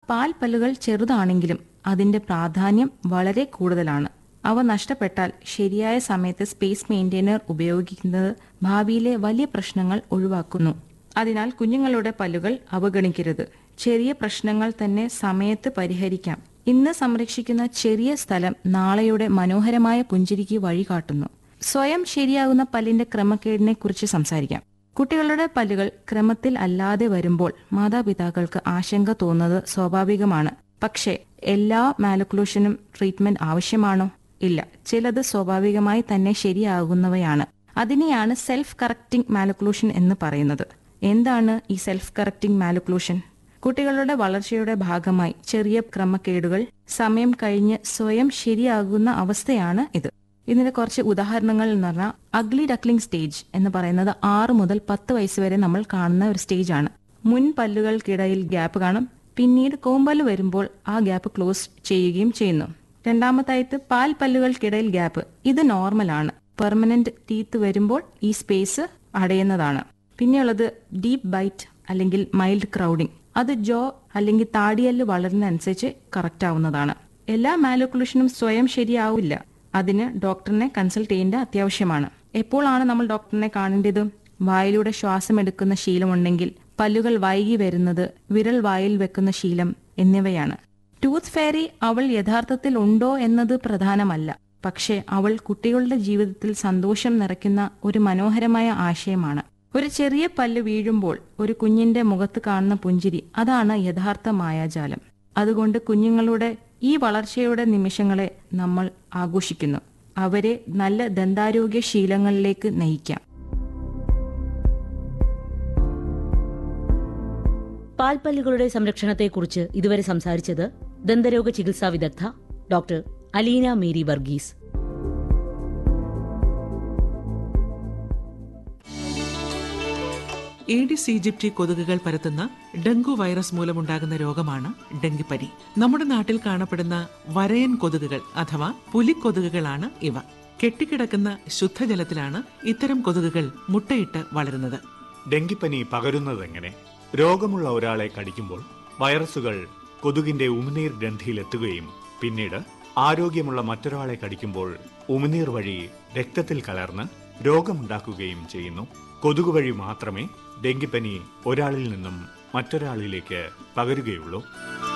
പാൽ പല്ലുകൾ ചെറുതാണെങ്കിലും അതിന്റെ പ്രാധാന്യം വളരെ കൂടുതലാണ് അവ നഷ്ടപ്പെട്ടാൽ ശരിയായ സമയത്ത് സ്പേസ് മെയിൻറ്റെയിനർ ഉപയോഗിക്കുന്നത് ഭാവിയിലെ വലിയ പ്രശ്നങ്ങൾ ഒഴിവാക്കുന്നു അതിനാൽ കുഞ്ഞുങ്ങളുടെ പല്ലുകൾ അവഗണിക്കരുത് ചെറിയ പ്രശ്നങ്ങൾ തന്നെ സമയത്ത് പരിഹരിക്കാം ഇന്ന് സംരക്ഷിക്കുന്ന ചെറിയ സ്ഥലം നാളെയുടെ മനോഹരമായ പുഞ്ചിരിക്ക് വഴികാട്ടുന്നു സ്വയം ശരിയാകുന്ന പല്ലിന്റെ ക്രമക്കേടിനെ കുറിച്ച് സംസാരിക്കാം കുട്ടികളുടെ പല്ലുകൾ ക്രമത്തിൽ അല്ലാതെ വരുമ്പോൾ മാതാപിതാക്കൾക്ക് ആശങ്ക തോന്നുന്നത് സ്വാഭാവികമാണ് പക്ഷേ എല്ലാ മാലക്ലൂഷനും ട്രീറ്റ്മെന്റ് ആവശ്യമാണോ ഇല്ല ചിലത് സ്വാഭാവികമായി തന്നെ ശരിയാകുന്നവയാണ് അതിനെയാണ് സെൽഫ് കറക്റ്റിംഗ് മാലക്ലൂഷൻ എന്ന് പറയുന്നത് എന്താണ് ഈ സെൽഫ് കറക്റ്റിംഗ് മാലക്ലൂഷൻ കുട്ടികളുടെ വളർച്ചയുടെ ഭാഗമായി ചെറിയ ക്രമക്കേടുകൾ സമയം കഴിഞ്ഞ് സ്വയം ശരിയാകുന്ന അവസ്ഥയാണ് ഇത് ഇതിന്റെ കുറച്ച് ഉദാഹരണങ്ങൾ എന്ന് പറഞ്ഞാൽ അഗ്ലി ഡക്ലിംഗ് സ്റ്റേജ് എന്ന് പറയുന്നത് ആറ് മുതൽ പത്ത് വയസ്സ് വരെ നമ്മൾ കാണുന്ന ഒരു സ്റ്റേജ് ആണ് മുൻ പല്ലുകൾക്കിടയിൽ ഗ്യാപ്പ് കാണും പിന്നീട് കോമ്പല് വരുമ്പോൾ ആ ഗ്യാപ്പ് ക്ലോസ് ചെയ്യുകയും ചെയ്യുന്നു രണ്ടാമതായിട്ട് പാൽ പല്ലുകൾക്കിടയിൽ ഗ്യാപ്പ് ഇത് നോർമലാണ് പെർമനന്റ് ടീത്ത് വരുമ്പോൾ ഈ സ്പേസ് അടയുന്നതാണ് പിന്നെയുള്ളത് ഡീപ്പ് ബൈറ്റ് അല്ലെങ്കിൽ മൈൽഡ് ക്രൗഡിംഗ് അത് ജോ അല്ലെങ്കിൽ താടിയല് വളരുന്നതനുസരിച്ച് കറക്റ്റ് ആവുന്നതാണ് എല്ലാ മാലോക്കുലേഷനും സ്വയം ശരിയാവില്ല അതിന് ഡോക്ടറിനെ കൺസൾട്ട് ചെയ്യേണ്ട അത്യാവശ്യമാണ് എപ്പോഴാണ് നമ്മൾ ഡോക്ടറിനെ കാണേണ്ടത് വായിലൂടെ ശ്വാസം എടുക്കുന്ന ശീലമുണ്ടെങ്കിൽ പല്ലുകൾ വൈകി വരുന്നത് വിരൽ വായിൽ വെക്കുന്ന ശീലം എന്നിവയാണ് ടൂത്ത് ഫെയറി അവൾ യഥാർത്ഥത്തിൽ ഉണ്ടോ എന്നത് പ്രധാനമല്ല പക്ഷേ അവൾ കുട്ടികളുടെ ജീവിതത്തിൽ സന്തോഷം നിറയ്ക്കുന്ന ഒരു മനോഹരമായ ആശയമാണ് ഒരു ചെറിയ പല്ല് വീഴുമ്പോൾ ഒരു കുഞ്ഞിന്റെ മുഖത്ത് കാണുന്ന പുഞ്ചിരി അതാണ് യഥാർത്ഥ മായാജാലം അതുകൊണ്ട് കുഞ്ഞുങ്ങളുടെ ഈ വളർച്ചയുടെ നിമിഷങ്ങളെ നമ്മൾ ആഘോഷിക്കുന്നു അവരെ നല്ല ദന്താരോഗ്യ ശീലങ്ങളിലേക്ക് നയിക്കാം പാൽപ്പല്ലുകളുടെ സംരക്ഷണത്തെക്കുറിച്ച് ഇതുവരെ സംസാരിച്ചത് ദന്തരോഗ ചികിത്സാ വിദഗ്ധ doctor Aleena Mary Varghese aedes aegypti കൊതുകുകൾ പരത്തുന്ന ഡെങ്കു വൈറസ് മൂലമുണ്ടാകുന്ന രോഗമാണ് ഡെങ്കിപ്പനി നമ്മുടെ നാട്ടിൽ കാണപ്പെടുന്ന വരയൻ കൊതുകുകൾ അഥവാ പുലിക്കൊതുകുകളാണ് ഇവ കെട്ടിക്കിടക്കുന്ന ശുദ്ധജലത്തിലാണ് ഇത്തരം കൊതുകുകൾ മുട്ടയിട്ട് വളരുന്നത് ഡെങ്കിപ്പനി പകരുന്നതെങ്ങനെ രോഗമുള്ള ഒരാളെ കടിക്കുമ്പോൾ വൈറസുകൾ കൊതുകിന്റെ ഉമിനീർ ഗ്രന്ഥിയിലെത്തുകയും പിന്നീട് ആരോഗ്യമുള്ള മറ്റൊരാളെ കടിക്കുമ്പോൾ ഉമിനീർ വഴി രക്തത്തിൽ കലർന്ന് രോഗമുണ്ടാക്കുകയും ചെയ്യുന്നു കൊതുക് വഴി മാത്രമേ ഡെങ്കിപ്പനി ഒരാളിൽ നിന്നും മറ്റൊരാളിലേക്ക് പകരുകയുള്ളൂ